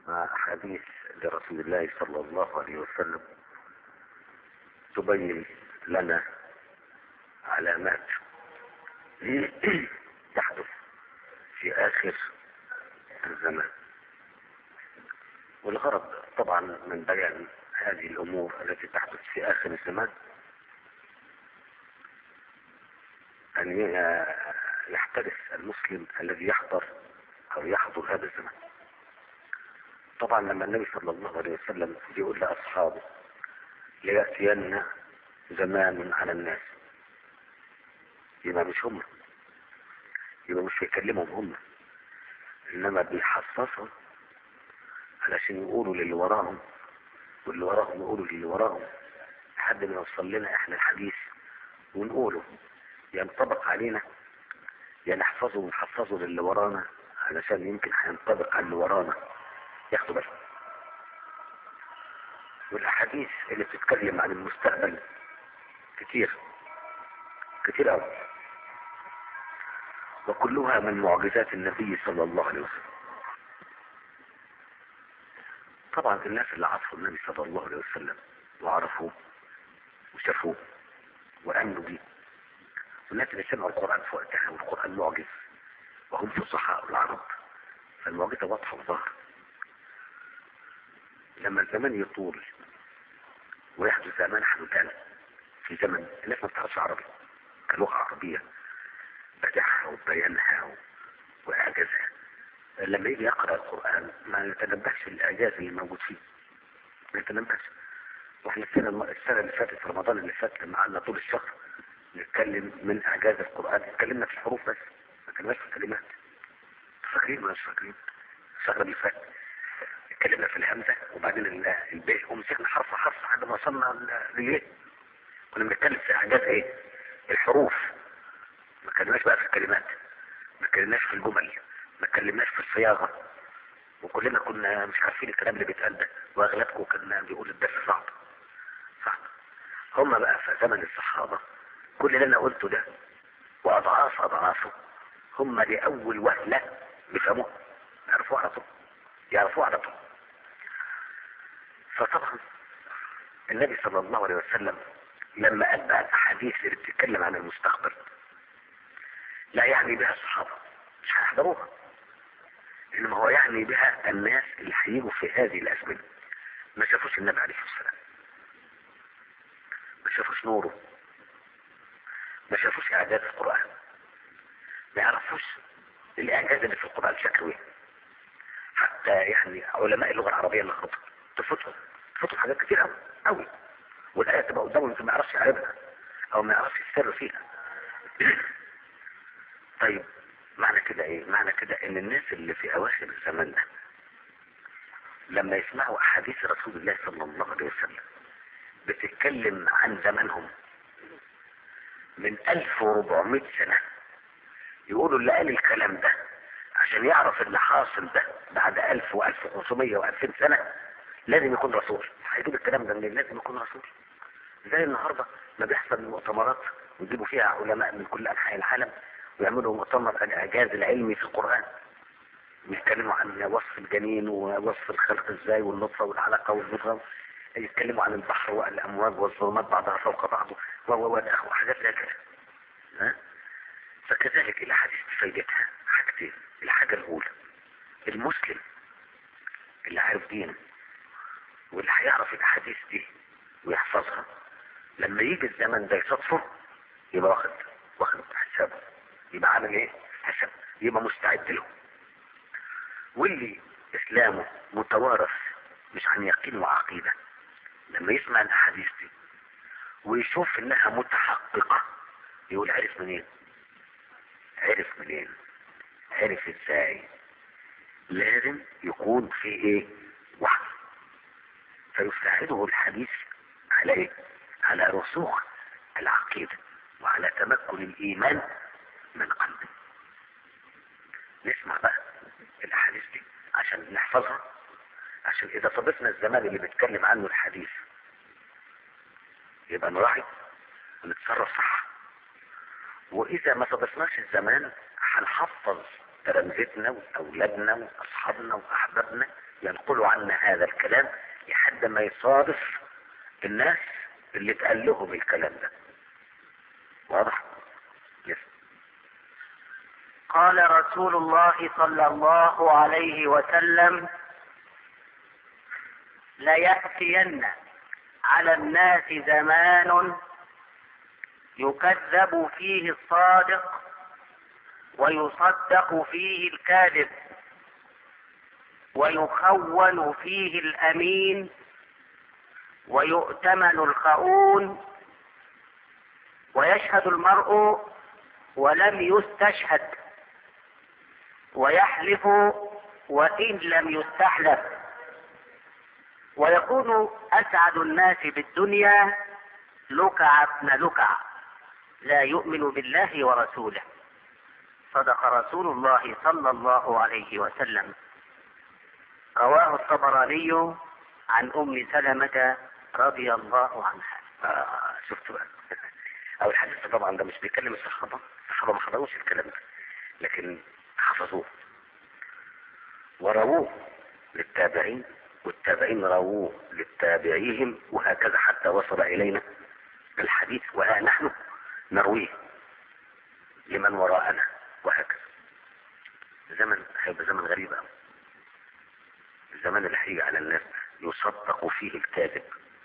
مع أحاديث لرسول الله صلى الله عليه وسلم تبين لنا علامات تحدث في آخر الزمان والغرض طبعا من بيان هذه الأمور التي تحدث في آخر الزمان أن يحترس المسلم الذي يحضر أو يحضر هذا الزمان طبعا لما النبي صلى الله عليه وسلم يقول لأصحابه ليأتين زمان على الناس يبقى مش هم يبقى مش بيكلمهم هم انما بيحصصهم علشان يقولوا للي وراهم واللي وراهم يقولوا للي وراهم لحد ما يوصل لنا احنا الحديث ونقوله ينطبق علينا يا نحفظه ونحفظه للي ورانا علشان يمكن هينطبق على اللي ورانا ياخدوا بالهم والاحاديث اللي بتتكلم عن المستقبل كتير كتير قوي وكلها من معجزات النبي صلى الله عليه وسلم طبعا الناس اللي عرفوا النبي صلى الله عليه وسلم وعرفوه وشافوه وامنوا بيه والناس اللي سمعوا القران في وقتها والقران معجز وهم فصحاء العرب فالمعجزه واضحه وظاهره لما الزمان يطول ويحدث زمان حدثان في زمن الناس ما بتعرفش عربي كلغه عربيه بدعها وبيانها واعجازها لما يجي يقرا القران ما يتنبهش الاعجاز اللي موجود فيه ما يتنبهش واحنا السنه السنه اللي فاتت في رمضان اللي فات لما قعدنا طول الشهر نتكلم من اعجاز القران اتكلمنا في الحروف بس ما اتكلمناش في الكلمات فاكرين ولا مش فاكرين الشهر اللي فات اتكلمنا في الهمزه وبعدين الباء ومسكنا حرف حرف لحد ما وصلنا لليه كنا بنتكلم في اعجاز ايه الحروف ما اتكلمناش بقى في الكلمات ما اتكلمناش في الجمل ما اتكلمناش في الصياغه وكلنا كنا مش عارفين الكلام اللي بيتقال ده واغلبكم كان بيقول الدرس صعب صعب هم بقى في زمن الصحابه كل اللي انا قلته ده واضعاف اضعافه هم لاول وهله بيفهموه يعرفوه على طول يعرفوه على طول فطبعا النبي صلى الله عليه وسلم لما قال بقى الاحاديث اللي بتتكلم عن المستقبل لا يعني بها الصحابه مش هيحضروها انما هو يعني بها الناس اللي هيجوا في هذه الازمنه ما شافوش النبي عليه الصلاه والسلام ما شافوش نوره ما شافوش اعجاز القران ما يعرفوش الاعجاز اللي في القران شكله ايه حتى يعني علماء اللغه العربيه اللي خطوا تفوتهم تفوتهم حاجات كتير قوي قوي والايه تبقى قدامهم ما يعرفش يعرفها او ما يعرفش السر فيها طيب معنى كده ايه معنى كده ان الناس اللي في اواخر الزمان ده لما يسمعوا احاديث رسول الله صلى الله عليه وسلم بتتكلم عن زمانهم من 1400 سنة يقولوا اللي قال الكلام ده عشان يعرف اللي حاصل ده بعد 1000 و1500 و2000 سنة لازم يكون رسول هيجيب الكلام ده منين لازم يكون رسول زي النهارده ما بيحصل مؤتمرات ويجيبوا فيها علماء من كل انحاء العالم ويعملوا مؤتمر الاعجاز العلمي في القران يتكلموا عن وصف الجنين ووصف الخلق ازاي والنطفه والعلاقه والمضغه يتكلموا عن البحر والامواج والظلمات بعضها فوق بعض وحاجات زي كده ها فكذلك الاحاديث فايدتها حاجتين الحاجه الاولى المسلم اللي عارف دينه واللي هيعرف الاحاديث دي ويحفظها لما يجي الزمن ده يصادفه يبقى واخد واخد حسابه يبقى عامل ايه حساب يبقى مستعد له واللي اسلامه متوارث مش عن يقين وعقيدة لما يسمع الاحاديث دي ويشوف انها متحققة يقول عرف منين عرف منين عرف ازاي لازم يكون في ايه وحي فيساعده الحديث على ايه على رسوخ العقيدة وعلى تمكن الايمان من قلبه نسمع بقى الاحاديث دي عشان نحفظها عشان اذا صادفنا الزمان اللي بيتكلم عنه الحديث يبقى نراعي ونتصرف صح واذا ما صادفناش الزمان هنحفظ تلامذتنا واولادنا واصحابنا واحبابنا ينقلوا عنا هذا الكلام لحد ما يصادف الناس اللي اتقال لهم الكلام ده واضح يس. قال رسول الله صلى الله عليه وسلم ليأتين على الناس زمان يكذب فيه الصادق ويصدق فيه الكاذب ويخون فيه الامين ويؤتمن الخؤون ويشهد المرء ولم يستشهد ويحلف وان لم يستحلف ويكون اسعد الناس بالدنيا لكع ابن لكع لا يؤمن بالله ورسوله صدق رسول الله صلى الله عليه وسلم رواه الطبراني عن ام سلمة رضي الله عنها آه شفت بقى او الحديث طبعا ده مش بيكلم الصحابة الصحابة ما حضروش الكلام ده لكن حفظوه ورووه للتابعين والتابعين رووه للتابعيهم وهكذا حتى وصل الينا الحديث وها نحن نرويه لمن وراءنا وهكذا زمن هيبقى زمن غريب قوي الزمان اللي هيجي على الناس يصدق فيه الكاذب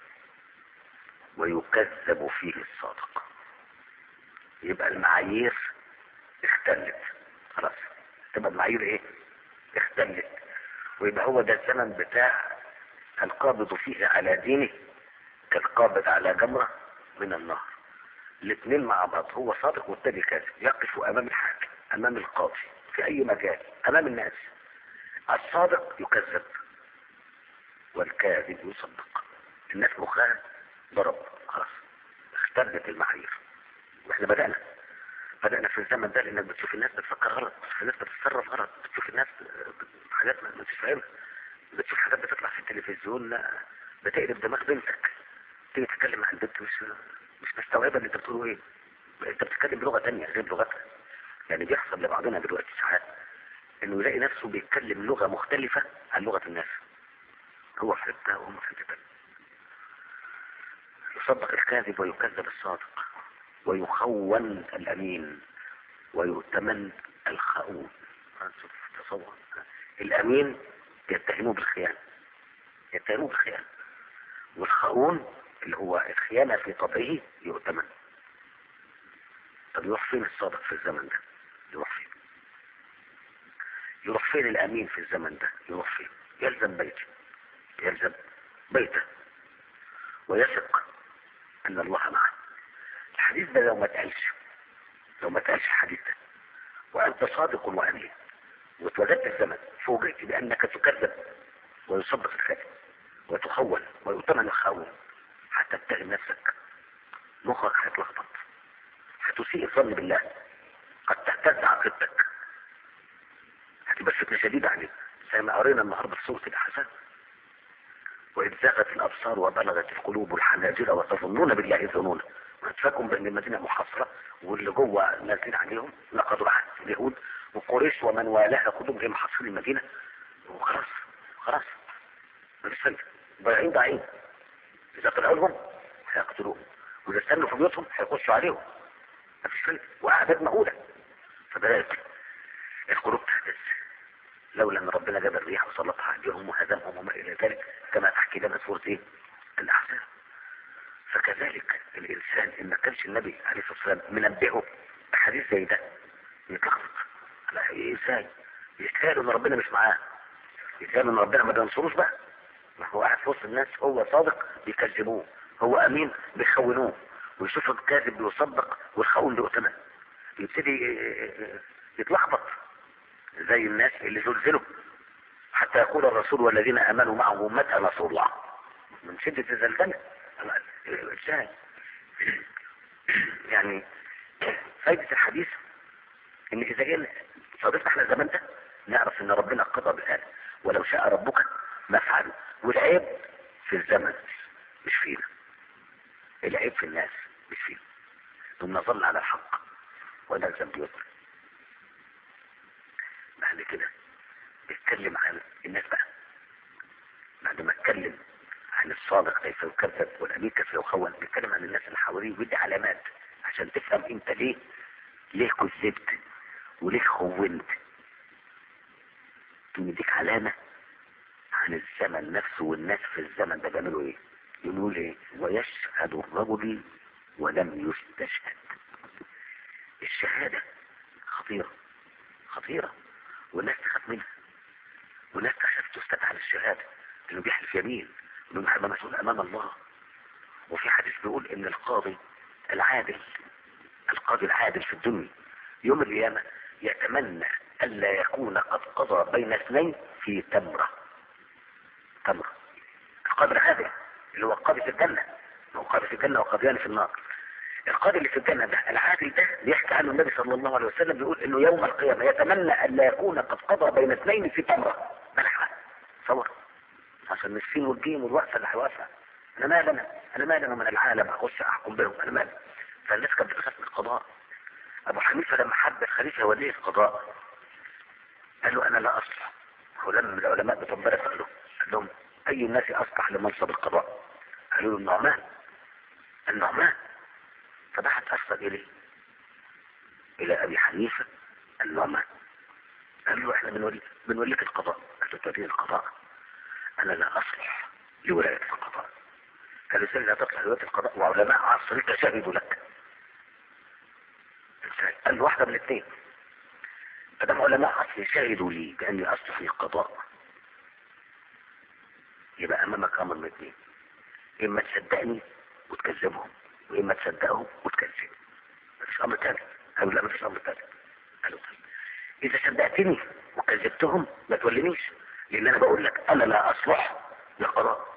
ويكذب فيه الصادق يبقى المعايير اختلت خلاص تبقى المعايير ايه اختلت ويبقى هو ده الزمن بتاع القابض فيه على دينه كالقابض على جمرة من النهر الاثنين مع بعض هو صادق والتاني كاذب يقف امام الحاكم امام القاضي في اي مجال امام الناس الصادق يكذب والكاذب يصدق الناس مخها ضرب خلاص اختلت المعايير واحنا بدأنا بدأنا في الزمن ده لانك بتشوف الناس بتفكر غلط بتشوف الناس بتتصرف غلط بتشوف الناس حاجات ما انتش فاهمها بتشوف حاجات بتطلع في التلفزيون لا بتقلب دماغ بنتك تيجي تتكلم عن بنت مش مش مستوعبه اللي انت بتقوله ايه انت بتتكلم بلغه تانية غير لغتها يعني بيحصل لبعضنا دلوقتي ساعات انه يلاقي نفسه بيتكلم لغه مختلفه عن لغه الناس هو في حته وهم في حته تانية يصدق الكاذب ويكذب الصادق ويخون الامين ويؤتمن الخؤون شوف تصور الامين يتهموه بالخيانه يتهموه بالخيانه والخؤون اللي هو الخيانه في طبعه يؤتمن طب يروح فين الصادق في الزمن ده يروح فين يروح فين الامين في الزمن ده يروح فين يلزم بيته يلزم بيته ويثق ان الله معه الحديث ده لو ما اتقالش لو ما اتقالش الحديث ده وانت صادق وامين واتوجدت الزمن فوجئت بانك تكذب ويصدق الكذب وتخون ويؤتمن الخون حتى تتهم نفسك مخك هيتلخبط هتسيء الظن بالله قد تهتز عقيدتك هتبقى فتنه شديده عليك زي ما قرينا النهارده في سوره الاحزاب وإذ زاغت الأبصار وبلغت القلوب الحناجر وتظنون بالله الظنون واتفاكم بأن المدينة محاصرة واللي جوه نازلين عليهم لقد رحت اليهود وقريش ومن والاها كلهم جايين محاصرين المدينة وخلاص خلاص مفيش فايدة ضايعين ضايعين إذا طلعوا لهم هيقتلوهم وإذا استنوا في بيوتهم هيخشوا عليهم مفيش فايدة وأعداد مهولة فبدأت القلوب تهتز لولا ان ربنا جاب الريح وسلطها عليهم وهزمهم وما الى ذلك كما تحكي لنا سوره ايه الاحزاب فكذلك الانسان ان ما كانش النبي عليه الصلاه والسلام منبهه بحديث زي ده يتلخبط على ايه ازاي يتخيل ان ربنا مش معاه يتخيل ان ربنا ما بينصروش بقى ما هو قاعد في وسط الناس هو صادق بيكذبوه هو امين بيخونوه ويشوف الكاذب بيصدق والخون بيؤتمن يبتدي يتلخبط زي الناس اللي زلزلوا حتى يقول الرسول والذين امنوا معه متى نصر الله من شدة الزلزلة ازاي يعني فايدة الحديث ان اذا جينا صادفنا احنا الزمان ده نعرف ان ربنا قضى بهذا ولو شاء ربك ما فعلوا والعيب في الزمن مش فينا العيب في الناس مش فينا ثم نظل على الحق ونلزم بيسر بعد كده بيتكلم عن الناس بقى بعد ما اتكلم عن الصادق كيف يكذب والامين كيف يخون بيتكلم عن الناس اللي حواليه ويدي علامات عشان تفهم انت ليه ليه كذبت وليه خونت يديك علامة عن الزمن نفسه والناس في الزمن ده بيعملوا ايه يقول ايه ويشهد الرجل ولم يستشهد الشهادة خطيرة خطيرة والناس تخاف منها والناس تخاف تستدعى للشهادة انه بيحلف يمين انه هيبقى مسؤول امام الله وفي حديث بيقول ان القاضي العادل القاضي العادل في الدنيا يوم القيامة يتمنى ألا يكون قد قضى بين اثنين في تمرة تمرة القاضي العادل اللي هو القاضي في الجنة هو قاضي في الجنة وقاضيان في النار القاضي اللي في الجنة ده العادل ده بيحكي عنه النبي صلى الله عليه وسلم بيقول انه يوم القيامة يتمنى ألا يكون قد قضى بين اثنين في تمرة ملحة صور عشان السين والجيم والوقفة اللي هيوقفها انا مال انا انا مال انا من العالم اخش احكم بهم انا مال فالناس كانت بتخاف من القضاء ابو حنيفة لما حب الخليفة ولي القضاء قال له انا لا اصلح هو لما من العلماء بتوع بلد قال له قال لهم اي الناس اصلح لمنصب القضاء قالوا له النعمان النعمان فبحث ارسل اليه الى ابي حنيفة النعمان قال له احنا بنولي بنوليك القضاء قال له تولي القضاء انا لا اصلح لولاية القضاء قال له ازاي لا تصلح لولاية القضاء وعلماء عصرك شهدوا لك قال له واحدة من الاثنين فدام علماء عصري شهدوا لي باني اصلح للقضاء يبقى امامك امر من اثنين اما تصدقني وتكذبهم واما تصدقهم وتكذب مفيش امر تاني قالوا لا مفيش امر تاني قالوا طيب اذا صدقتني وكذبتهم ما تولنيش لان انا بقول لك انا لا اصلح للقضاء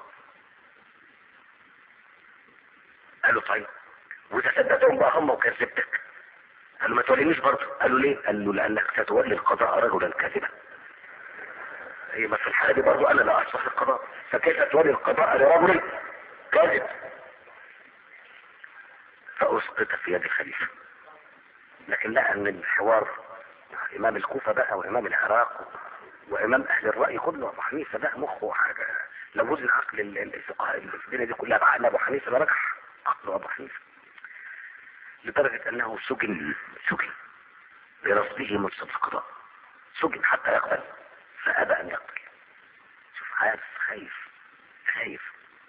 قالوا طيب واذا صدقتهم بقى هم وكذبتك قالوا ما تولينيش برضه قالوا ليه قال له لانك ستولي القضاء رجلا كاذبا هي بس في الحاله دي برضه انا لا اصلح القضاء فكيف تولي القضاء لرجل كاذب فاسقط في يد الخليفه لكن لا ان الحوار امام الكوفه بقى وامام العراق وامام اهل الراي كله ابو حنيفه ده مخه حاجه لو وزن عقل ال- ال- الفقهاء اللي في الدنيا دي كلها بعقل ابو حنيفه لرجح عقله ابو حنيفه لدرجة انه سجن سجن برصده منصب القضاء سجن حتى يقبل فابى ان يقبل شوف عارف خايف خايف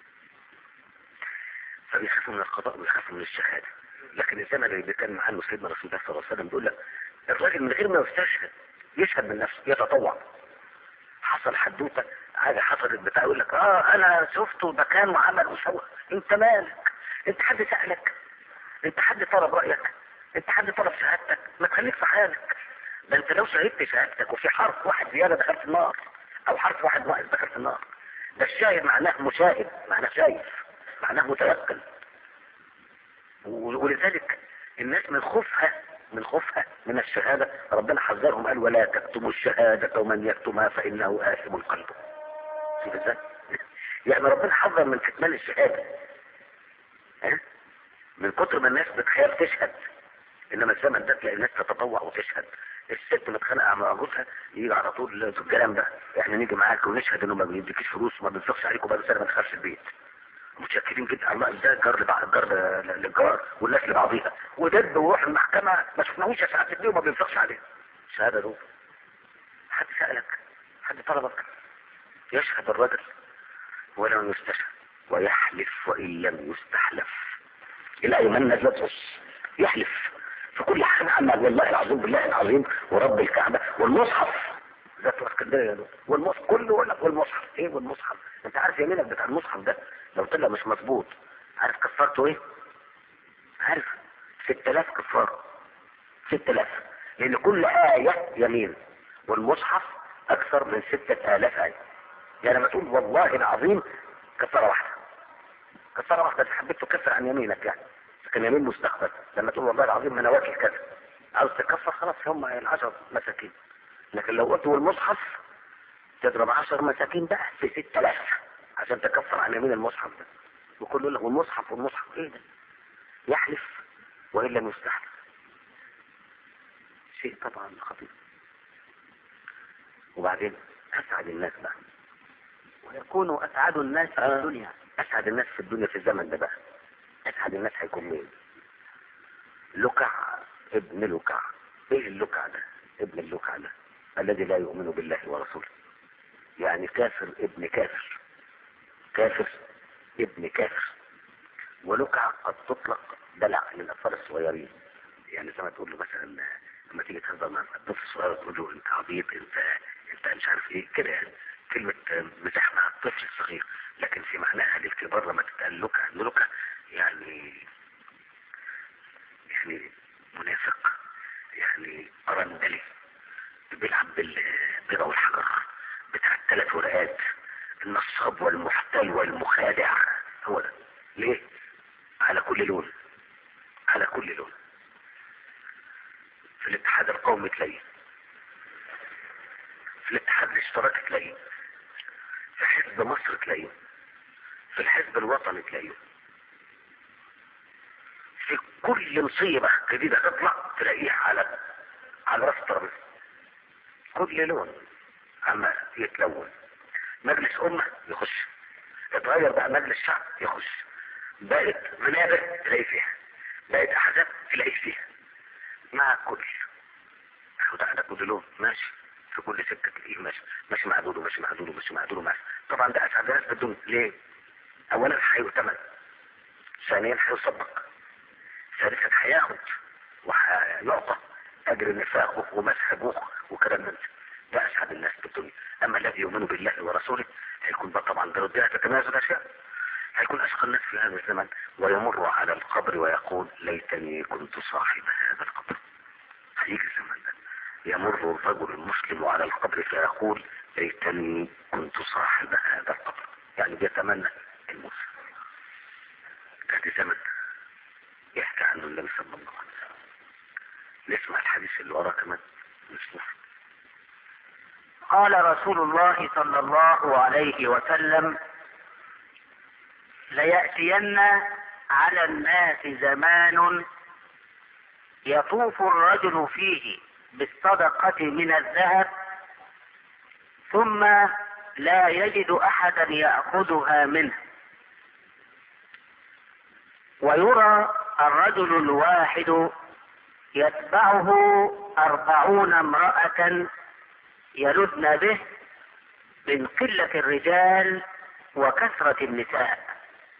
فبيخافوا من القضاء ويخافوا من الشهادة لكن الزمن اللي بيتكلم عنه سيدنا رسول الله صلى الله عليه وسلم بيقول لك الراجل من غير ما يستشهد يشهد من نفسه يتطوع حصل حدوته حاجة حصلت بتاع يقول لك اه انا شفته ده كان وعمل وسوى انت مالك انت حد سألك انت حد طلب رأيك انت حد طلب شهادتك ما تخليك في حالك ده انت لو شهدت شهادتك وفي حرف واحد زيادة دخلت النار او حرف واحد ناقص دخلت النار ده الشاهد معناه مشاهد معناه شايف معناه متيقن و- ولذلك الناس من خوفها من خوفها من الشهادة ربنا حذرهم قال ولا تكتموا الشهادة ومن يكتمها فإنه آثم قلبه شوف ازاي يعني ربنا حذر من كتمان الشهادة ها من كتر ما الناس بتخاف تشهد انما الزمن ده تلاقي الناس تتطوع وتشهد الست متخانقه مع جوزها يجي على طول الكلام ده احنا نيجي معاك ونشهد انه ما بيديكيش فلوس وما بينفقش عليك وبعد سنه ما تدخلش البيت متشكرين جدا الله ده جار لبعض جار للجار والناس لبعضيها ودب وروح المحكمه ما شفناهوش يا ساعات الدنيا وما بينفقش عليه شهاده دول حد سالك حد طلبك يشهد الرجل ولو يستشهد ويحلف وان لم يستحلف الايمان نزلت يحلف في كل حاجه عما والله العظيم بالله العظيم ورب الكعبه والمصحف ذات اسكندريه دول والمصحف كله يقول لك والمصحف ايه والمصحف انت عارف يمينك بتاع المصحف ده لو طلع مش مظبوط عارف كفارته ايه عارف 6000 كفاره 6000 لان كل آية يمين والمصحف اكثر من 6000 آية يعني لما تقول والله العظيم كفارة واحدة كفارة واحدة إذا حبيت تكفر عن يمينك يعني لكن يمين مستقبل لما تقول والله العظيم انا واكل كذا عاوز تكفر خلاص هم العشر مساكين لكن لو قلت والمصحف تضرب عشر مساكين بقى في ستة آلاف عشان تكفر عن يمين المصحف ده وكل يقول لك والمصحف والمصحف ايه ده يحلف وان لم يستحلف شيء طبعا خطير وبعدين اسعد الناس بقى ويكون أسعد الناس في آه. الدنيا اسعد الناس في الدنيا في الزمن ده بقى اسعد الناس هيكون مين لكع ابن لكع ايه اللكع ده ابن اللكع ده الذي لا يؤمن بالله ورسوله يعني كافر ابن كافر كافر ابن كافر ولكع قد تطلق دلع للاطفال الصغيرين يعني زي ما تقول له مثلا لما تيجي تهزر مع الطفل الصغير تقول له انت عبيط انت انت مش عارف ايه كده يعني كلمة مزاح مع الطفل الصغير لكن في معناها للكبار لما تتقال لكع لكع يعني يعني منافق يعني أرندلي بيلعب بالبيضة والحجر بتاع الثلاث ورقات النصاب والمحتال والمخادع هو ده ليه؟ على كل لون على كل لون في الاتحاد القومي تلاقيه في الاتحاد الاشتراكي تلاقيه في حزب مصر تلاقيه في الحزب الوطني تلاقيه في كل مصيبة جديدة تطلع تلاقيها على على راس الترابيزة كل لون اما يتلون مجلس امة يخش اتغير بقى مجلس شعب يخش بقت منابر تلاقي فيها بقت احزاب تلاقي فيها مع كل وده على كل لون ماشي في كل سكة تلاقيه ماشي ماشي مع دوله ماشي مع دوله ماشي مع دوله ماشي طبعا ده اسعد ناس بالدنيا ليه؟ اولا هيؤتمن ثانيا هيصدق ثالثا هياخد وهيعطى اجر نفاقه ومسح ابوه وكلام من ده ده اسعد الناس بالدنيا اما الذي يؤمن بالله ورسوله هيكون بقى طبعا ضدها تتميز الاشياء هيكون اشقى الناس في هذا الزمن ويمر على القبر ويقول ليتني كنت صاحب هذا القبر هيجي الزمن ده يمر الرجل المسلم على القبر فيقول ليتني كنت صاحب هذا القبر يعني بيتمنى الموت هذا زمن يحكي عنه النبي صلى الله عليه وسلم نسمع الحديث اللي وراه كمان نسمع قال رسول الله صلى الله عليه وسلم ليأتين على الناس زمان يطوف الرجل فيه بالصدقة من الذهب ثم لا يجد أحدا يأخذها منه ويرى الرجل الواحد يتبعه أربعون امرأة يلدن به من قلة الرجال وكثرة النساء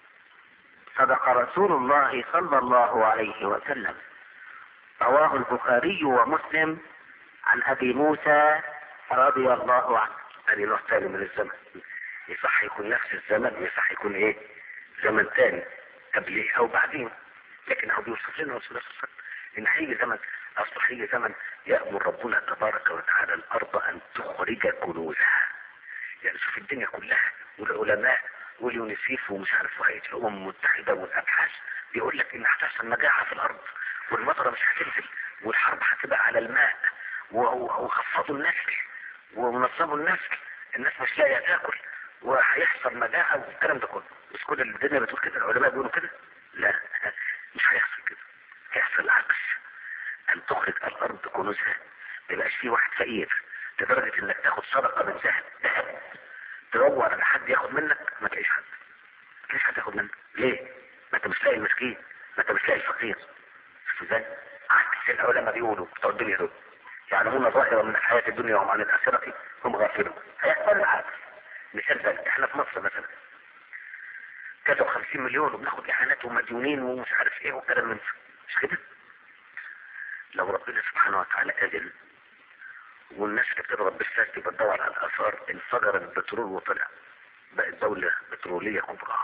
صدق رسول الله صلى الله عليه وسلم رواه البخاري ومسلم عن أبي موسى رضي الله عنه ادي نوع تاني من الزمن يصح يكون نفس الزمن يصح يكون ايه زمن تاني قبليه او بعدين لكن هو بيوصف لنا رسول الله صلى الله عليه وسلم ان هيجي زمن اصل هيجي زمن يامر ربنا تبارك وتعالى الارض ان تخرج كنوزها يعني شوف الدنيا كلها والعلماء واليونيسيف ومش عارف وهيئه الامم المتحده والابحاث بيقول لك ان هتحصل مجاعه في الارض والمطره مش هتنزل والحرب هتبقى على الماء و- و- وخفضوا النسل ونظموا النسل الناس مش لاقيه تاكل وهيحصل مجاعه والكلام ده كله مش كل الدنيا بتقول كده العلماء بيقولوا كده لا مش هيحصل كده هيحصل العكس ان تخرج الارض كنوزها ما يبقاش في واحد فقير لدرجه انك تاخد صدقه من ذهب ذهب تدور على حد ياخد منك ما تلاقيش حد ما تلاقيش حد ياخد منك ليه؟ ما انت مش لاقي المسكين ما انت مش لاقي الفقير شوف ازاي؟ عكس العلماء بيقولوا بتوع الدنيا دول يعلمون الظاهر من الحياة الدنيا وهم عن الآخرة هم غافلون هيحصل العكس مثال ذلك احنا في مصر مثلا كذا 50 مليون وبناخد اعانات ومديونين ومش عارف ايه وكلام من ده مش كده؟ لو ربنا سبحانه وتعالى قادر والناس اللي بتضرب بالساس دي بتدور على الاثار انفجر البترول وطلع بقت دولة بترولية كبرى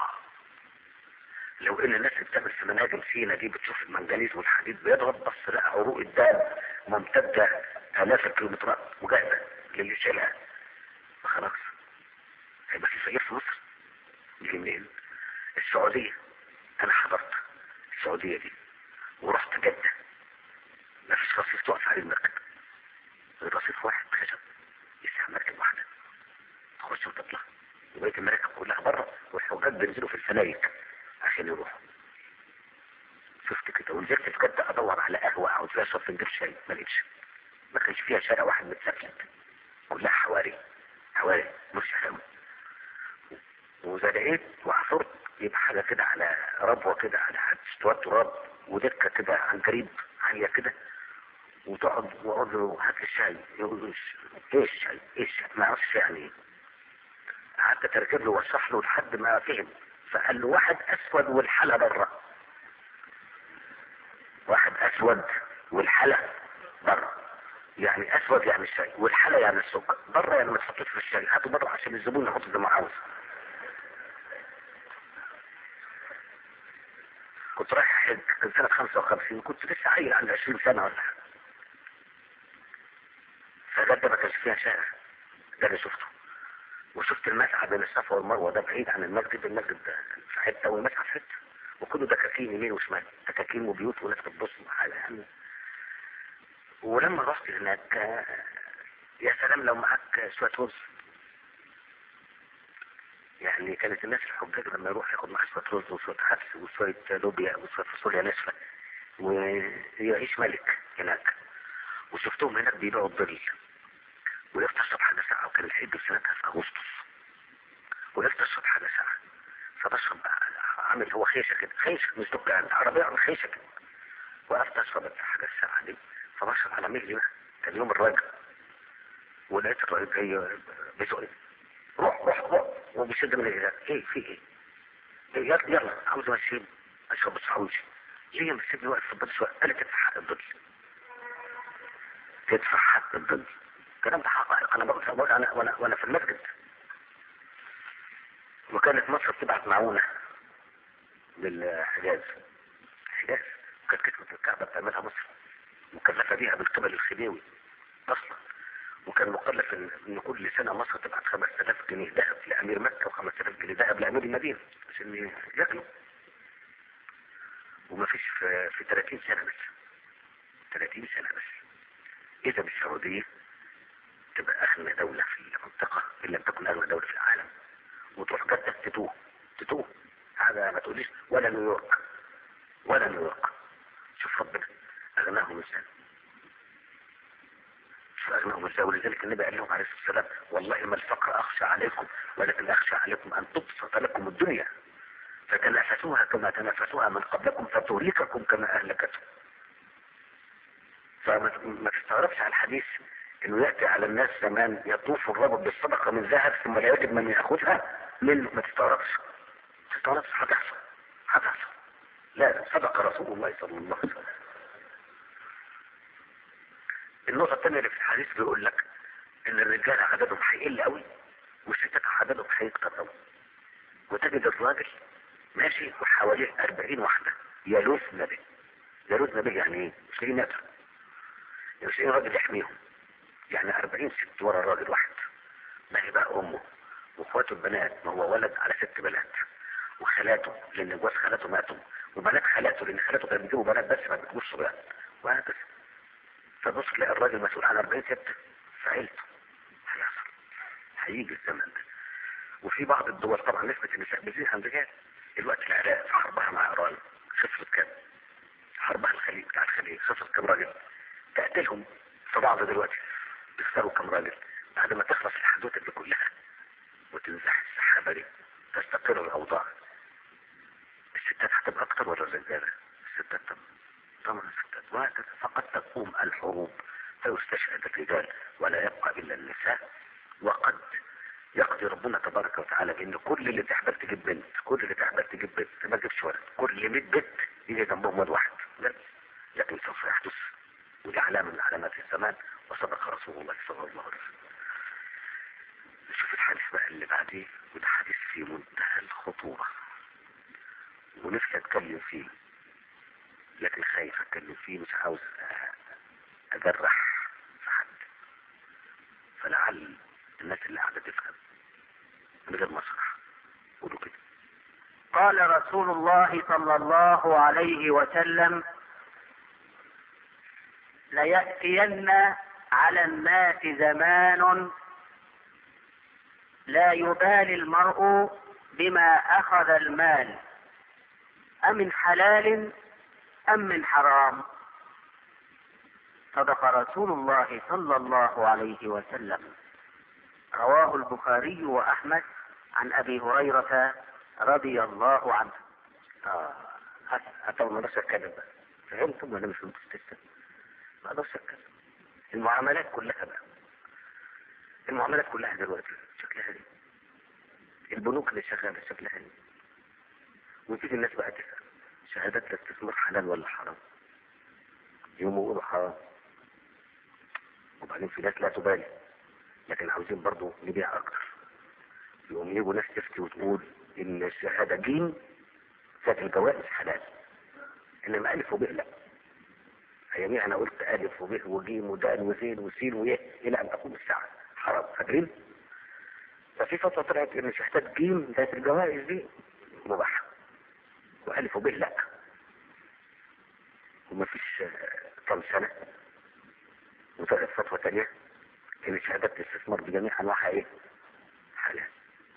لو ان الناس اللي بتعمل في مناجم سينا دي بتشوف المنجنيز والحديد بيضرب بس لا عروق الدم ممتدة آلاف الكيلومترات وجاهزة للي يشيلها خلاص هيبقى في فقير في مصر يجي منين؟ السعودية أنا حضرت السعودية دي ورحت جدة ما فيش رصيف تقف عليه المركب الرصيف واحد خشب يسع مركب واحدة تخش وتطلع وبقية المراكب كلها بره والحجاج بينزلوا في الفلايك عشان يروحوا شفت كده ونزلت في جدة ادور على قهوة اقعد فيها اشرب فنجان شاي ما لقيتش ما كانش فيها شارع واحد متسفلت كلها حواري حواري مش حلو واذا لقيت وعثرت يبقى حاجه كده على ربوه كده على شويه تراب ودكه كده عن قريب عاليه كده وتقعد واقول له هات لي الشاي يقول له "إيش- ايه الشاي؟ ايه الشاي؟ ما يعرفش يعني ايه قعدت اترجم له واشرح له لحد ما فهم فقال له واحد اسود والحلا بره واحد اسود والحلا بره يعني اسود يعني الشاي والحلا يعني السكر بره يعني ما تحطوش في الشاي هاتوا بره عشان الزبون يحط زي ما عاوز كنت رايح حج كان سنة 55 كنت لسه عيل عندي 20 سنة ولا حاجة فجد ما كانش فيها شارع ده اللي شفته وشفت المسعى بين الصفا والمروة ده بعيد عن المسجد المسجد ده في حتة والمسعى في حتة وكله دكاكين يمين وشمال دكاكين وبيوت وناس بتبص وحاجة يعني ولما رحت هناك آه، يا سلام لو معاك شوية رز يعني كانت الناس الحجاج لما يروح ياخد معاه شوية رز وشوية عدس وشوية لوبيا وشوية فاصوليا ناشفة ويعيش ملك هناك وشفتهم هناك بيبيعوا الظل وقفت اشرب حاجة ساعة وكان العيد سنتها في أغسطس وقفت اشرب حاجة ساعة فبشرب عامل هو خيشة كده خيشة مش دكان عربية عامل خيشة كده وقفت اشرب الحاجة الساعة دي فبشرب على مهلي بقى كان يوم الراجل ولقيت الراجل جاي بيسأل روح روح روح وبيشد من الإزاز ايه في ايه؟ إيه يلا يلا عاوز امشيني اشرب بس عاوز ليه مسيبني واقف في الظل شوية قالت تدفع حق الظل تدفع حق الظل الكلام ده حقائق انا بقول بقول انا وانا وانا في المسجد وكانت مصر بتبعت معونة للحجاز الحجاز وكانت كتبة الكعبة بتعملها مصر مكلفة بيها بالقبل الخديوي اصلا وكان مكلف ان إن كل سنة مصر تبعت 5000 جنيه ذهب لامير مكة و5000 جنيه ذهب لامير المدينة عشان ياكلوا وما فيش في, في 30 سنة بس 30 سنة بس اذا بالسعودية تبقى اغنى دولة في المنطقة ان لم تكن اغنى دولة في العالم وتروح جدة تتوه تتوه هذا ما تقوليش ولا نيويورك ولا نيويورك شوف ربنا اغناهم ازاي شوف اغناهم ازاي ولذلك النبي قال لهم عليه الصلاه والسلام والله ما الفقر اخشى عليكم ولكن اخشى عليكم ان تبسط لكم الدنيا فتنافسوها كما تنافسوها من قبلكم فتهلككم كما اهلكتهم فما ما تستغربش على الحديث انه ياتي على الناس زمان يطوف الرجل بالصدقه من ذهب ثم لا يجد من ياخذها منه ما تستغربش ما تستغربش هتحصل هتحصل لا صدق رسول الله صلى الله عليه وسلم النقطة الثانية اللي في الحديث بيقول لك ان الرجال عددهم هيقل قوي والستات عددهم هيكتر قوي وتجد الراجل ماشي وحواليه 40 واحدة يلوثن به يلوثن به يعني ايه؟ مش لاقيين ياكلوا مش لاقيين راجل يحميهم يعني 40 ست ورا الراجل واحد ما هي بقى امه واخواته البنات ما هو ولد على ست بنات وخالاته لان جواز خالاته ماتوا وبنات خالاته لان خالاته كانوا بيجيبوا بنات بس ما بيجيبوش صبيان وهكذا فبص تلاقي الراجل مسؤول عن 40 ست في عيلته هيحصل هيجي الزمن ده وفي بعض الدول طبعا نسبة النساء بتزيد عن الرجال الوقت العراق في حربها مع ايران خسرت كام؟ حربها الخليج بتاع الخليج خسرت كام راجل؟ تقتلهم في بعض دلوقتي بيخسروا كام راجل بعد ما تخلص الحدوته دي كلها وتنزح السحابه دي تستقر الاوضاع الستات هتبقى اكتر ولا الرجاله؟ الستات طبعا طبعا الستات وهكذا فقد تقوم الحروب فيستشهد الرجال ولا يبقى الا النساء وقد يقضي ربنا تبارك وتعالى بان كل اللي تحبل تجيب بنت كل اللي تحبل تجيب بنت ما تجيبش ولد كل 100 بنت يجي جنبهم ولد واحد بس لكن سوف يحدث ودي علامة من علامات الزمان وصدق رسول الله صلى الله عليه وسلم نشوف الحديث بقى اللي بعديه وده حديث في منتهى الخطورة ونفسي اتكلم فيه لكن خايف اتكلم فيه مش عاوز اجرح في حد فلعل الناس اللي قاعدة تفهم من غير مسرح قولوا كده قال رسول الله صلى الله عليه وسلم ليأتين على الناس زمان لا يبالي المرء بما أخذ المال أمن حلال أم من حرام صدق رسول الله صلى الله عليه وسلم رواه البخاري وأحمد عن أبي هريرة رضي الله عنه اه هتقول ما اقدرش اتكلم بقى فهمتم ولا مش فهمتوا لسه؟ ما اقدرش اتكلم المعاملات كلها بقى المعاملات كلها دلوقتي شكلها دي البنوك اللي شغاله شكلها دي وتيجي الناس بقى تسال شهادات الاستثمار حلال ولا حرام يقوموا يقولوا حرام وبعدين في ناس لا تبالي لكن عاوزين برضو نبيع اكتر يقوم يجوا ناس تفتي وتقول ان الشهاده جيم ذات الجوائز حلال انما الف وب لا ايامي انا قلت الف وب وجيم ودال وزين وسين ويه الى ان تقوم الساعه حرام فاكرين ففي فتره طلعت ان شهادات جيم ذات الجوائز دي مباحه والف وب لا ومفيش آه، كم سنه وطلعت فتره تانية ان شهادات الاستثمار بجميع انواعها ايه حلال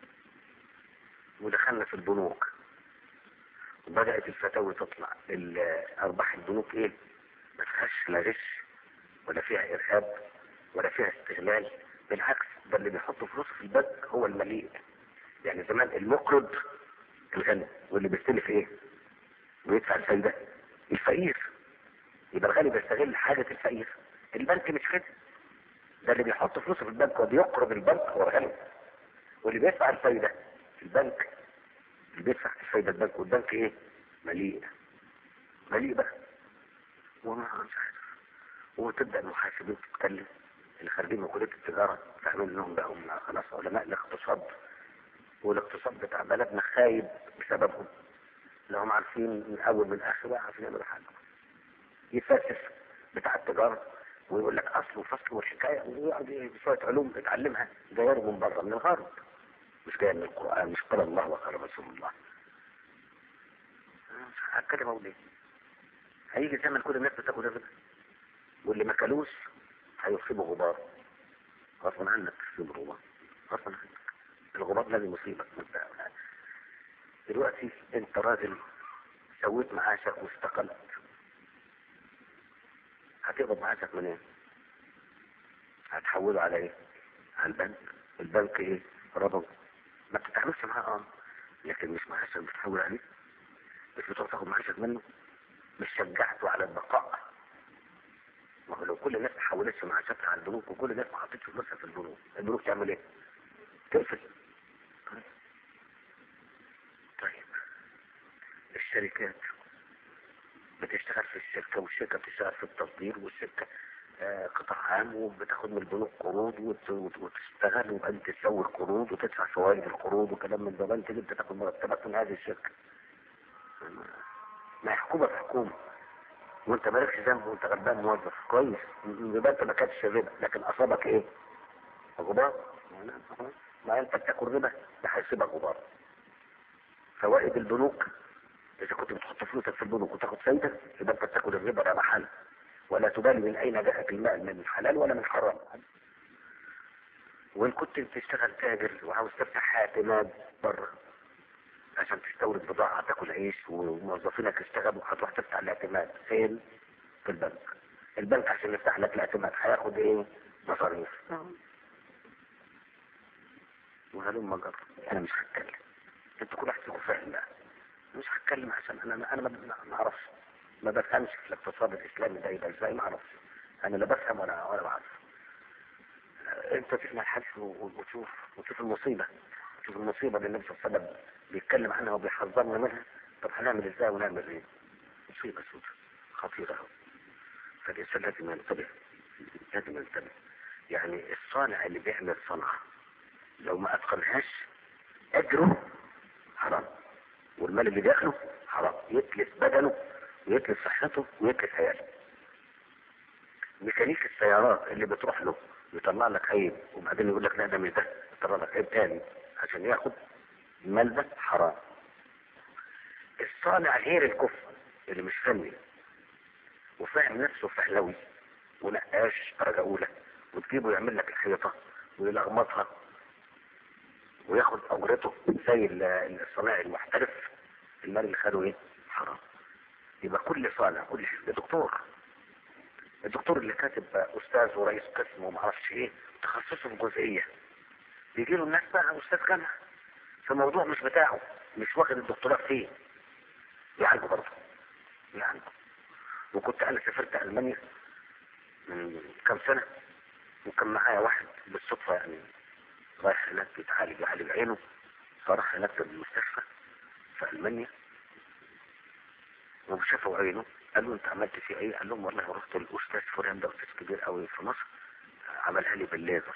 ودخلنا في البنوك وبدأت الفتاوي تطلع ال- أرباح البنوك إيه؟ ما فيهاش لا غش ولا فيها إرهاب ولا فيها استغلال بالعكس ده اللي بيحط فلوسه في البنك هو المليء يعني زمان المقرض الغني واللي بيستلف إيه؟ ويدفع الفايدة الفقير يبقى الغني بيستغل حاجة الفقير البنك مش كده ده اللي بيحط فلوسه في البنك وبيقرض البنك هو الغني واللي بيدفع الفايدة في البنك اللي بيدفع الفايدة البنك والبنك ايه مليء مليء بقى وما مش عارف وتبدأ المحاسبين تتكلم اللي خارجين من كلية التجارة فاهمين انهم بقوا من خلاص علماء الاقتصاد والاقتصاد بتاع بلدنا خايب بسببهم اللي هم عارفين من اول من اخر بقى عارفين يعملوا حاجة يفلسف بتاع التجارة ويقول لك اصل وفصل والحكاية ويقعد إيه بشوية علوم اتعلمها جايه من بره من الغرب مش جايه من القرآن مش قال الله وقال رسول الله أنا مش هتكلم اقول ايه هيجي زمن كل الناس بتاكل الربا واللي ما كلوش هيصيبه غبار غصبا عنك تصيب غبار غصبا عنك الغبار لازم يصيبك انت دلوقتي انت راجل سويت معاشك واستقلت هتقبض معاشك منين؟ هتحوله على ايه؟ على البنك البنك ايه؟ ربط ما بتتعاملش معاه اه لكن مش معاشك بتحول عليه مش بتروح تاخد معاشك منه مش شجعته على البقاء ما هو لو كل الناس ما حولتش معاشاتها على البنوك وكل الناس ما حطتش فلوسها في البنوك البنوك تعمل ايه؟ تقفل طيب طيب الشركات بتشتغل في الشركة والشركة بتشتغل في التصدير والشركة آه، قطاع عام وبتاخد من البنوك قروض وت- وت- وتشتغل ويبقى انت تسوي القروض وتدفع فوائد القروض وكلام من ده بقى انت انت تاخد مرتبات من هذه الشركة ما هي حكومة في حكومة وانت مالكش ذنب وانت غلبان موظف كويس يبقى انت ما كانتش ربا لكن اصابك ايه؟ غبار ما انت بتاكل ربا ده هيصيبك غبار فوائد البنوك اذا كنت بتحط فلوسك في البنوك وتاخد فايدة يبقى انت بتاكل الربا لا محل ولا تبالي من اين جاءك المال من الحلال ولا من الحرام وان كنت بتشتغل تاجر وعاوز تفتح اعتماد بره عشان تستورد بضاعة تاكل عيش وموظفينك يشتغلوا هتروح تفتح الاعتماد فين؟ في البنك البنك عشان يفتح لك الاعتماد هياخد ايه؟ مصاريف وهلم جر انا مش هتكلم انتوا كل واحد فيكم فاهم بقى مش هتكلم عشان انا انا ما ما اعرفش ما بفهمش في الاقتصاد الاسلامي ده يبقى ازاي ما اعرفش انا لا بفهم ولا ولا بعرف انت تسمع الحديث و- وتشوف وتشوف المصيبه تشوف المصيبه اللي النبي صلى الله عليه وسلم بيتكلم عنها وبيحذرنا منها طب هنعمل ازاي ونعمل ايه؟ مصيبه سودة خطيره فالانسان لازم ينتبه لازم ينتبه يعني الصانع اللي بيعمل صنعه لو ما اتقنهاش اجره حرام والمال اللي داخله حرام يتلف بدنه ويتلف صحته ويتلف عياله ميكانيك السيارات اللي بتروح له يطلع لك عيب وبعدين يقول لك لا ده مش ده يطلع لك عيب تاني عشان ياخد المال ده حرام الصانع غير الكفر اللي مش فني وفاهم نفسه فهلوي ونقاش درجة أولى وتجيبه يعمل لك الحيطة ويلغمطها وياخد أجرته زي ال- الصناعي المحترف المال اللي خده ايه؟ حرام يبقى كل صانع كل شيء دكتور الدكتور اللي كاتب استاذ ورئيس قسم وما اعرفش ايه تخصصه في جزئيه يجي له الناس بقى استاذ جامعه في موضوع مش بتاعه مش واخد الدكتوراه فيه يعالجه برضه يعالجه وكنت انا سافرت المانيا من كام سنه وكان معايا واحد بالصدفه يعني رايح هناك يتعالج يعالج عينه فراح هناك المستشفى في المانيا وشافوا عينه قالوا انت عملت فيه ايه قال لهم والله رحت الاستاذ فلان ده استاذ كبير قوي في مصر عملها لي بالليزر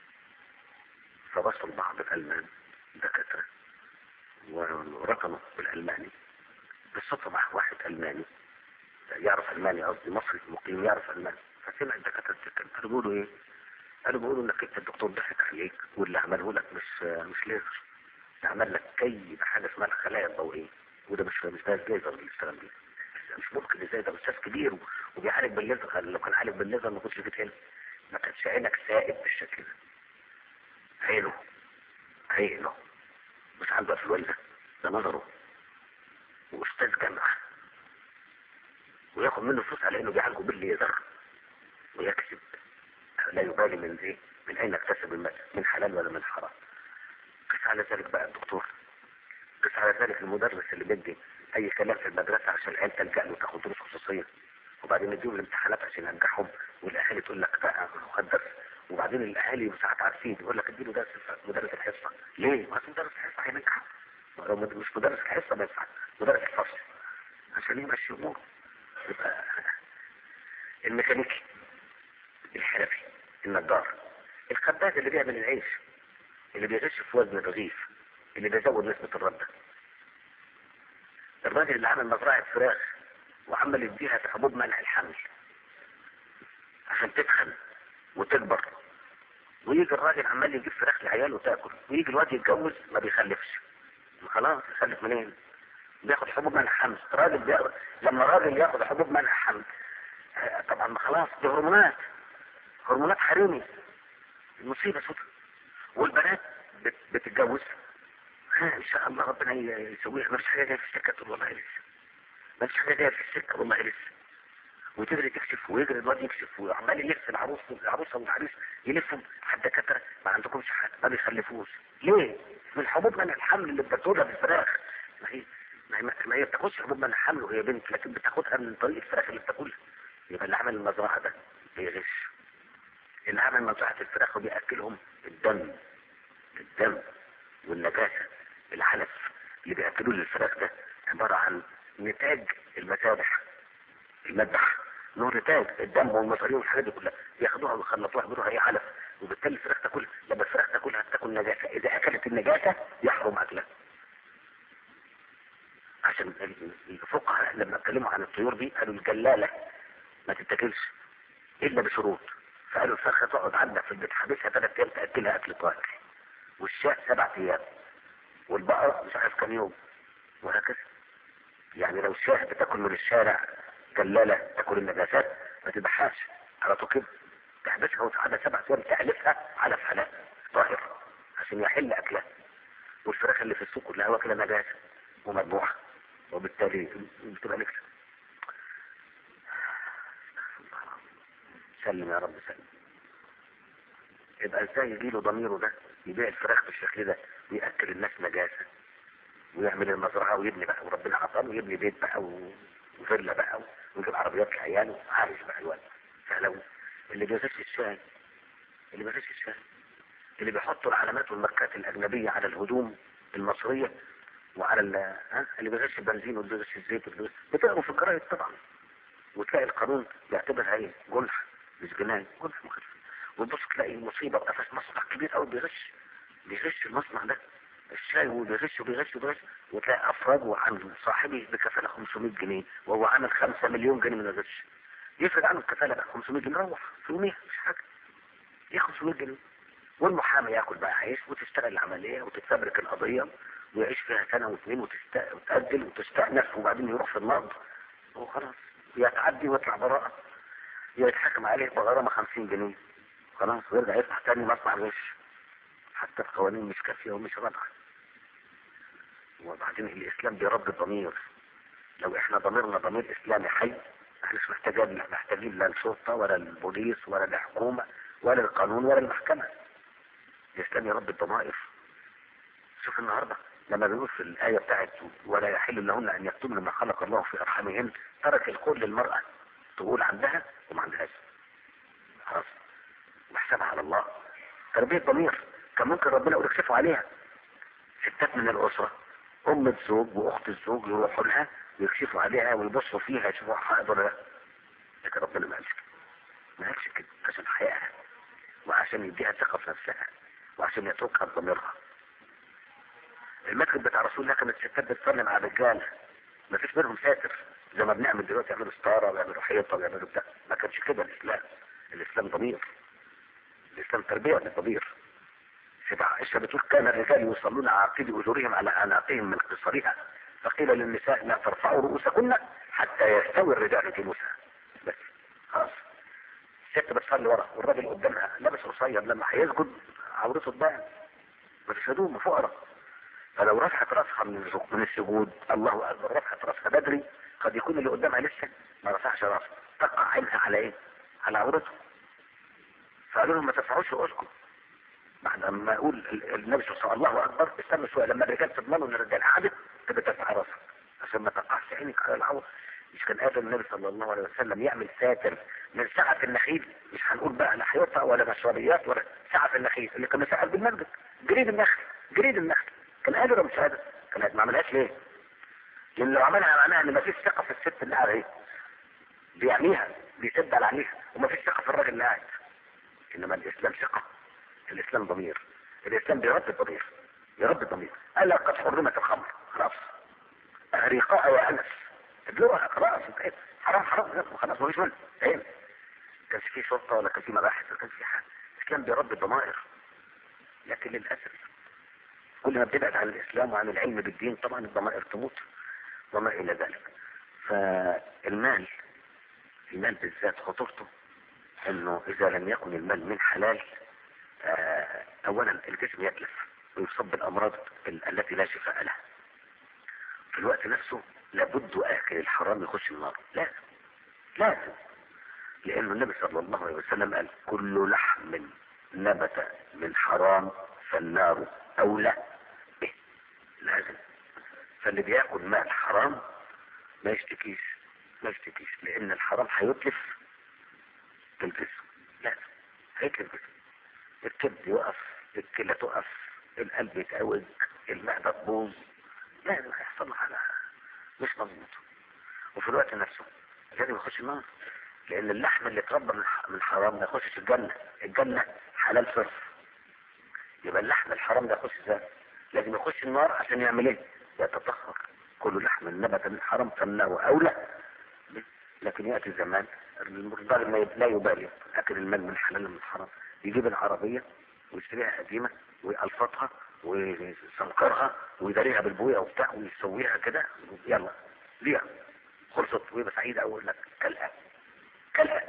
فبصوا لبعض الالمان دكاتره وركنوا بالالماني بالصدفه مع واحد الماني يعرف الماني قصدي مصري مقيم يعرف الماني فسمع الدكاتره بتتكلم قالوا بيقولوا ايه؟ قالوا بيقولوا انك انت الدكتور ضحك عليك واللي عمله لك مش مش ليزر ده عمل لك كي بحاجه اسمها الخلايا الضوئيه وده مش مش ده الليزر اللي اشتغل بيه مش ممكن ازاي ده استاذ كبير وبيعالج بالليزر قال لو كان عالج بالليزر ما كنتش جيت هنا ما كانش عينك سائب بالشكل ده عينه عينه مش عنده افلول ده ده نظره واستاذ جامعه وياخد منه فلوس على انه بيعالجه بالليزر ويكسب لا يبالي من ايه من اين اكتسب المال من حلال ولا من حرام قس على ذلك بقى الدكتور قس على ذلك المدرس اللي بيدي اي كلام في المدرسه عشان العيال تلجا له تاخد دروس خصوصيه وبعدين يديهم الامتحانات عشان ينجحهم والاهالي تقول لك بقى خد درس وبعدين الاهالي ساعات عارفين يقول لك اديله درس مدرس الحصه ليه؟ ما مدرس الحصه هينجح لو مش مدرس الحصه ما ينفعش مدرس الفصل عشان يمشي اموره يبقى الميكانيكي الحرفي النجار الخباز اللي بيعمل العيش اللي بيغش في وزن الرغيف اللي بيزود نسبة الردة الراجل اللي عمل مزرعة فراخ وعمل يديها في حبوب منع الحمل عشان تتخن وتكبر ويجي الراجل عمال يجيب فراخ لعياله تاكل ويجي الواد يتجوز ما بيخلفش خلاص يخلف منين بياخد حبوب منع حمل راجل بياخد لما راجل ياخد حبوب منع حمل طبعا ما خلاص دي هرمونات هرمونات حريمي المصيبة سودة والبنات بت بتتجوز ها ان شاء الله ربنا يسويها ما فيش حاجة جاية في السكة تقول والله لسه ما فيش حاجة جاية في السكة والله لسه وتجري تكشف ويجري الواد يكشف وعمال يلف العروس العروسة والعريس يلفوا على الدكاترة ما عندكمش حاجة ما بيخلفوش ليه؟ من حبوب من الحمل اللي بتاخدها بالفراخ ما هي ما هي ما هي بتاخدش حبوب من الحمل وهي بنت لكن بتاخدها من طريق الفراخ اللي بتاكلها يبقى اللي عمل المزرعة ده بيغش اللي عمل مزرعة الفراخ وبيأكلهم الدم الدم والنجاسة العلف اللي بيأكلوه للفراخ ده عبارة عن نتاج المذابح المذبح له نتاج الدم والمصاريف والحاجات دي كلها ياخدوها ويخلطوها يعملوها ايه علف وبالتالي الفراخ تاكلها لما الفراخ تاكلها تاكل نجاسة اذا اكلت النجاسة يحرم اكلها عشان الفقهاء لما اتكلموا عن الطيور دي قالوا الجلالة ما تتاكلش الا بشروط فقالوا الفرخة تقعد عندك في البيت حابسها ثلاث ايام تاكلها اكل طائر والشاة سبع ايام والبقرة مش عارف كم يوم وهكذا يعني لو الشاة بتاكل من الشارع جلالة تاكل النجاسات ما تذبحهاش على طول كده تحبسها وتقعدها سبع ايام تحلفها على حلال طاهر عشان يحل اكلها والفراخ اللي في السوق كلها واكله نجاسة ومذبوحة وبالتالي بتبقى نكسة سلم يا رب سلم يبقى ازاي يجيله ضميره ده يبيع الفراخ بالشكل ده ويأكل الناس نجاسة ويعمل المزرعة ويبني بقى وربنا عطاه ويبني بيت بقى وفيلا بقى ويجيب عربيات لعياله عايش بقى الوقت فلو اللي بيغش الشاي اللي بيغش الشاي اللي بيحطوا العلامات والماركات الأجنبية على الهدوم المصرية وعلى ال ها اللي بيغش البنزين واللي بيغش الزيت واللي بتقروا في الجرايد طبعا وتلاقي القانون بيعتبرها ايه جنح مش جناية جنح مخالف وتبص تلاقي مصيبة وقفش مصنع كبير قوي بيغش بيغش المصنع ده الشاي وبيغش وبيغش وبيغش وتلاقي افرج وعن صاحبه بكفالة 500 جنيه وهو عامل 5 مليون جنيه من الغش يفرض عنه الكفالة بقى 500 جنيه روح في يوميها مش حاجة ياخد 500 جنيه والمحامي ياكل بقى عيش وتشتغل العملية وتتفبرك القضية ويعيش فيها سنة واثنين وتست... وتأجل وتستأنف وبعدين يروح في النقض وخلاص يتعدي ويطلع براءة يتحكم عليه بغرامة 50 جنيه خلاص ويرجع يفتح تاني مصنع غش حتى القوانين مش كافية ومش رادعة وبعدين الإسلام بيرد الضمير لو احنا ضميرنا ضمير إسلامي حي احنا مش محتاجين محتاجين لا الشرطة ولا البوليس ولا الحكومة ولا القانون ولا المحكمة الاسلام يربي الضمائر شوف النهارده لما بيقول في الايه بتاعت ولا يحل لهن ان يكتمن ما خلق الله في ارحامهن ترك القول للمراه تقول عندها وما عندهاش خلاص وحسابها على الله تربيه ضمير كان ممكن ربنا يقول اكشفوا عليها ستات من الاسره ام الزوج واخت الزوج يروحوا لها ويكشفوا عليها ويبصوا فيها يشوفوا حائض ولا لا لكن ربنا ما قالش كده ما قالش كده عشان حيائها وعشان يديها ثقه في نفسها وعشان يتركها بضميرها المسجد بتاع رسول الله كانت الستات بتصلي مع الرجاله ما فيش منهم ساتر زي ما بنعمل دلوقتي يعملوا ستاره ويعملوا حيطه ويعملوا بتاع ما كانش كده الاسلام الاسلام ضمير الاسلام تربيه للضمير سيدة عائشه بتقول كان الرجال يصلون عاقد اجورهم على اناقهم من قصرها فقيل للنساء لا ترفعوا رؤوسكن حتى يستوي الرجال جلوسها بس خلاص الست بتصلي ورا والراجل قدامها لابس قصير لما هيسجد عورته تبان ما فيش هدوم فقراء فلو رفعت راسها من الزق- من السجود الله اكبر رفعت راسها بدري قد يكون اللي قدامها لسه ما رفعش راسه تقع عينها على ايه؟ على عورته فقالوا لهم ما ترفعوش رؤوسكم بعد ما يقول ال- النبي صلى الله عليه وسلم الله اكبر استنى شويه لما الرجال تضمنوا ان الرجال قعدت تبقى ترفع راسك عشان ما تقعش عينك على العور مش كان قادر النبي صلى الله عليه وسلم يعمل ساتر من سعة النخيل مش هنقول بقى لا حيطة ولا مشربيات ولا سعة النخيل اللي كان مساعد بالمسجد جريد النخل جريد النخل كان قادر ولا مش قادر؟ كان قادر. ما عملهاش ليه؟ لان لو عملها معناها ان ما فيش ثقة في الست اللي قاعدة ايه؟ بيعميها بيسد على عينيها وما فيش ثقة في الراجل اللي قاعد انما الاسلام ثقة الاسلام ضمير الاسلام بيرد الضمير يرد الضمير الا قد حرمت الخمر خلاص أريقاء يا انس ادلوها خلاص انتهيت حرام حرام خلاص مفيش منه فاهم كانش في شرطة ولا كان في مباحث ولا كان في حاجة الاسلام بيرد الضمائر لكن للاسف كل ما بتبعد عن الاسلام وعن العلم بالدين طبعا الضمائر تموت وما الى ذلك فالمال المال بالذات خطورته انه اذا لم يكن المال من حلال آه، اولا الجسم يتلف ويصاب بالامراض ال- التي لا شفاء لها في الوقت نفسه لابد اكل الحرام يخش النار لازم لازم لأن النبي صلى الله عليه وسلم قال كل لحم نبت من حرام فالنار أولى به لازم فاللي بياكل مال حرام ما يشتكيش ما يشتكيش لأن الحرام هيتلف في الجسم لازم هيتلف الجسم الكبد يقف الكلى تقف القلب يتعوج المعدة تبوظ لازم هيحصل له حاجة مش مظبوط وفي الوقت نفسه لازم يخش النار لان اللحم اللي اتربى من ح- من حرام ما يخشش الجنة الجنة حلال صرف يبقى اللحم الحرام ده يخش ازاي لازم يخش النار عشان يعمل ايه يتطهر كل لحم نبت من حرام فانه اولى به. لكن ياتي زمان الظالم ما يب- لا يبالي اكل المال من حلال من حرام يجيب العربية ويشتريها قديمة ويقلفطها ويسمكرها ويداريها بالبوية وبتاع ويسويها كده يلا ليها خلصت ويبقى سعيد اقول لك كالآن كالآن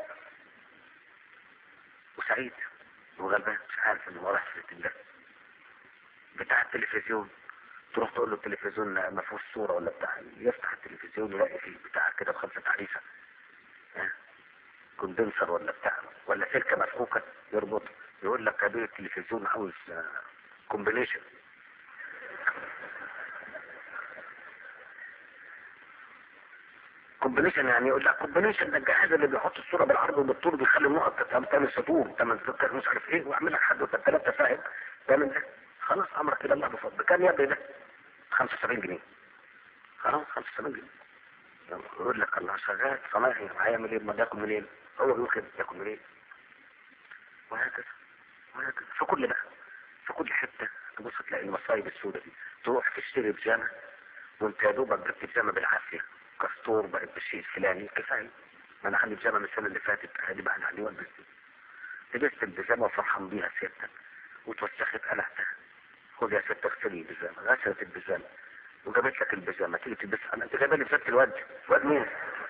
وسعيد وغلبان مش عارف انه راح في التلفزيون بتاع التلفزيون تروح تقول له التلفزيون ما فيهوش صورة ولا بتاع يفتح التلفزيون يلاقي فيه بتاع كده بخمسة تعريفة ها؟ كوندنسر ولا بتاع ولا سلكة مفكوكة يربط يقول لك كبير التلفزيون عاوز كومبينيشن كومبينيشن يعني يقول لك كومبينيشن ده الجهاز اللي بيحط الصوره بالعرض وبالطول بيخلي النقط تعمل سطور تعمل سكر مش عارف ايه واعمل لك حد ثلاثة فاهم تعمل ده خلاص امرك الى الله بفضل بكام يا ابني ده 75 جنيه خلاص 75 جنيه يقول لك الله شغال صناعي هيعمل ايه ما ياكل منين هو بيقول كده ياكل منين وهكذا وهكذا في كل بقى في كل حته تبص تلاقي المصايب السوداء دي تروح تشتري بيجامه وانت يا دوبك جبت بيجامه بالعافيه كستور بقت بالشيء الفلاني كفايه ما انا عندي بيجامه من السنه اللي فاتت ادي بقى انا عندي والبس دي لبست البيجامه وفرحان بيها سيادتك وتوسخت قلعتها خد يا ست اغسلي البيجامه غسلت البيجامه وجابت لك البيجامه تيجي تلبسها انا انت جايبه لي بيجامه الواد واد مين؟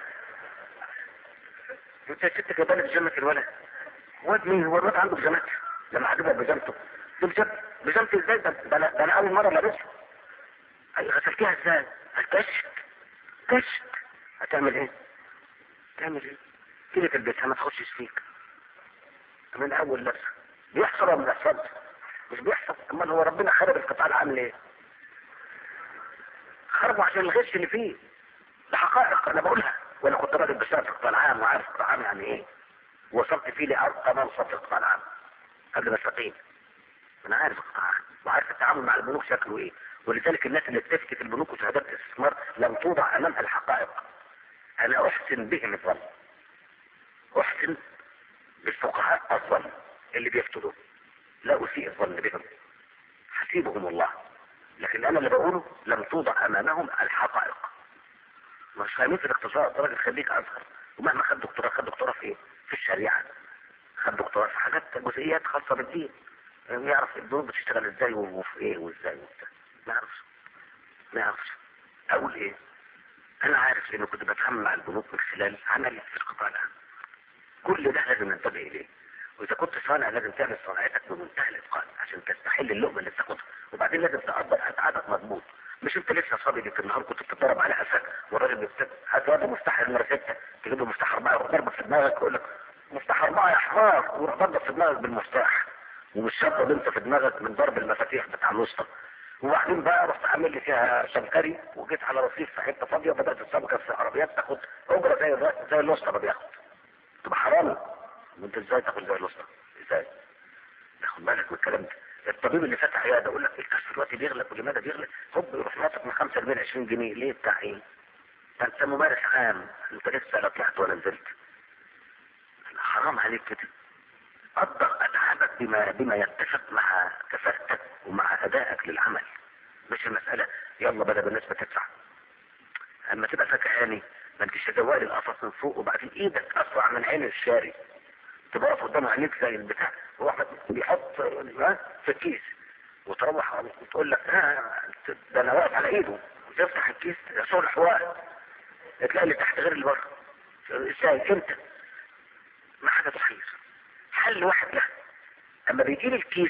انت يا ست جايبه لي بيجامه الولد واد مين هو الواد عنده بيجامات لما هجيبها بيجامته دي بيجامه بيجامتي ازاي ده ده انا ده أنا اول مره لابسها أي غسلتيها ازاي؟ كشت كشت هتعمل ايه؟ تعمل ايه؟ تيجي تلبسها ما تخشش فيك من اول لبسه بيحصل ولا ما بيحصلش؟ مش بيحصل امال هو ربنا خرب القطاع العام ليه خربوا عشان الغش اللي فيه ده حقائق انا بقولها وانا كنت راجل بشتغل في القطاع العام وعارف القطاع العام يعني ايه وصلت فيه لأرقى منصب في القطاع العام قبل ما استقيل انا عارف القطاع العام وعارف التعامل مع البنوك شكله ايه ولذلك الناس اللي بتفتي في البنوك وشهادات الاستثمار لم توضع امامها الحقائق انا احسن بهم الظن احسن بالفقهاء الظن اللي بيفتوا دول لا اسيء الظن بهم حسيبهم الله لكن انا اللي بقوله لم توضع امامهم الحقائق مش فاهمين في الاقتصاد راجل خليك ازهر ومهما خد دكتوراه خد دكتوراه في ايه؟ في الشريعه خد دكتوراه في حاجات جزئيات خاصه بالدين يعني يعرف البنوك بتشتغل ازاي وفي ايه وازاي وبتاع ما يعرفش ما يعرفش اقول ايه انا عارف لانه كنت بتعامل مع البنوك من خلال عملي في القطاع العام كل ده لازم ننتبه اليه واذا كنت صانع لازم تعمل صناعتك بمنتهى الاتقان عشان تستحل اللقمه اللي بتاخدها وبعدين لازم تقدر ابعادك مضبوط مش انت لسه صبي اللي في النهار كنت بتتضرب على قفاك والراجل بيكتب هات له مفتاح المره سته تجيب له مفتاح اربعه يروح ضربك في دماغك يقول لك مفتاح اربعه يا حمار ويروح ضربك في دماغك بالمفتاح ومش شرط انت في دماغك من ضرب المفاتيح بتاع الوسطى وبعدين بقى رحت عامل لي فيها شنكري وجيت على رصيف في حته فاضيه وبدات السمكه في عربيات تاخد اجره زي الر- زي الوسطى ما بياخد تبقى حرام وانت ازاي تاخد زي الوسطى ازاي تاخد بالك من الكلام ده الطبيب اللي فاتح عياده يقول لك الكشف دلوقتي بيغلى ولماذا بيغلى هوب يروح ناطط من 5 ل 20 جنيه ليه بتاع ايه؟ ده انت ممارس عام انت لسه لا طلعت ولا نزلت حرام عليك كده قدر اتعابك بما بما يتفق مع كفاءتك ومع ادائك للعمل مش المسألة يلا بدل الناس بتدفع اما تبقى فكهاني ما انتش تدوق لي القفص من فوق وبعدين ايدك اسرع من عين الشاري تبقى واقف قدام عينيك زي البتاع واحد بيحط ها في الكيس وتروح وتقول لك ها ده انا واقف على ايده وتفتح الكيس صلح واقف تلاقي اللي تحت غير اللي بره ازاي امتى ما حاجه تحير حل واحد له اما بيجي لي الكيس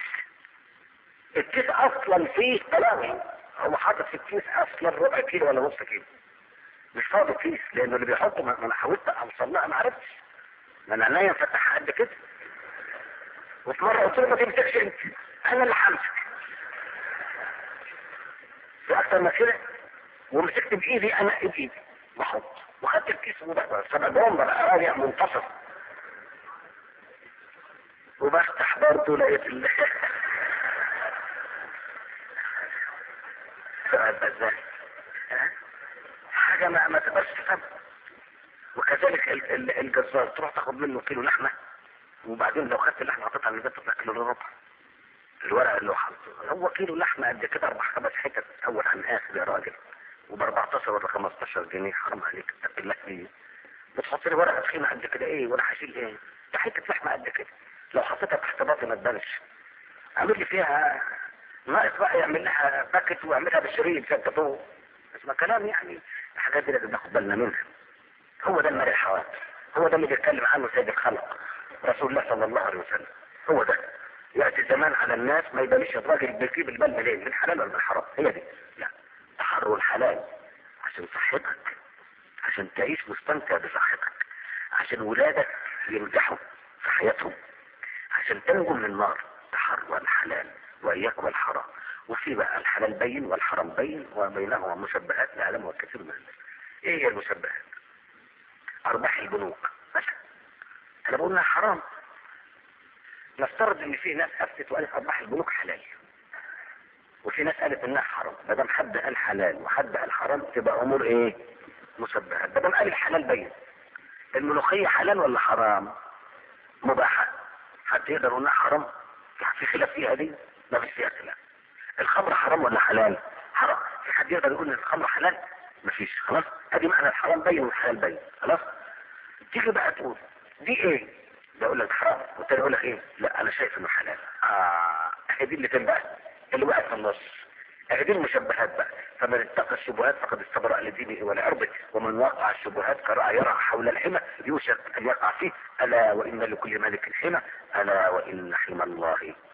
الكيس اصلا فيه بلاوي هو حاطط في الكيس اصلا ربع كيلو ولا نص كيلو مش فاضي كيس لانه اللي بيحطه ما ما انا حاولت اوصل لها ما عرفتش ما انا عينيا مفتحها قد كده وفي مره قلت له ما تمسكش انت انا اللي همسك في اكتر من كده ومسكت بايدي انا بايدي بحط وخدت الكيس وبقى سبعون بقى راجع منتصف وبفتح برضه لقيت ال ازاي حاجة ما ما تقدرش تفهم وكذلك ال- ال- الجزار تروح تاخد منه كيلو لحمة وبعدين لو خدت اللحمة حطيتها على الميزان تطلع كيلو الا ربع الورق اللي هو حاطه هو كيلو لحمة قد كده اربع خمس حتت اول عن اخر يا راجل وب 14 ولا 15 جنيه حرام عليك اتق الله فيه بتحط لي ورقة تخينة قد كده ايه وانا هشيل ايه ده حتة لحمة قد كده لو حطيتها تحت باطي ما تبانش اعمل لي فيها ناقص بقى يعمل لها باكت ويعملها بالشريط زي الجاتوه اسمع كلام يعني الحاجات دي لازم ناخد بالنا منها هو ده المال الحوادث هو ده اللي بيتكلم عنه سيد الخلق رسول الله صلى الله عليه وسلم هو ده يأتي زمان على الناس ما يبانش الراجل بيجيب المال منين من حلال ولا من حرام هي دي لا تحرر الحلال عشان صحتك عشان تعيش مستمتع بصحتك عشان ولادك ينجحوا في حياتهم عشان تنجو من النار تحرر الحلال وإياك والحرام وفي بقى الحلال بين والحرام بين وبينهما مشبهات يعلمها كثير من الناس ايه هي المشبهات ارباح البنوك مثلا انا بقول انها حرام نفترض ان في ناس افتت وقالت ارباح البنوك حلال وفي ناس قالت انها حرام ما دام حد قال حلال وحد قال حرام تبقى امور ايه مشبهات ما دام قال الحلال بين الملوخيه حلال ولا حرام مباحه حد يقدر يقول انها حرام في خلاف فيها دي ما فيش فيها خلاف الخمر حرام ولا حلال حرام في حد يقدر يقول ان الخمر حلال مفيش خلاص ادي معنى الحرام بين والحلال بين خلاص تيجي بقى تقول دي ايه ده يقول لك حرام والتاني يقول لك ايه لا انا شايف انه حلال اه اهي دي اللي تنبقى اللي وقعت في النص اهي دي المشبهات بقى فمن اتقى الشبهات فقد استبرأ لدينه ولعرضه ومن وقع الشبهات كرأى يرى حول الحمى يوشك ان يقع فيه الا وان لكل ملك حمى الا وان حمى الله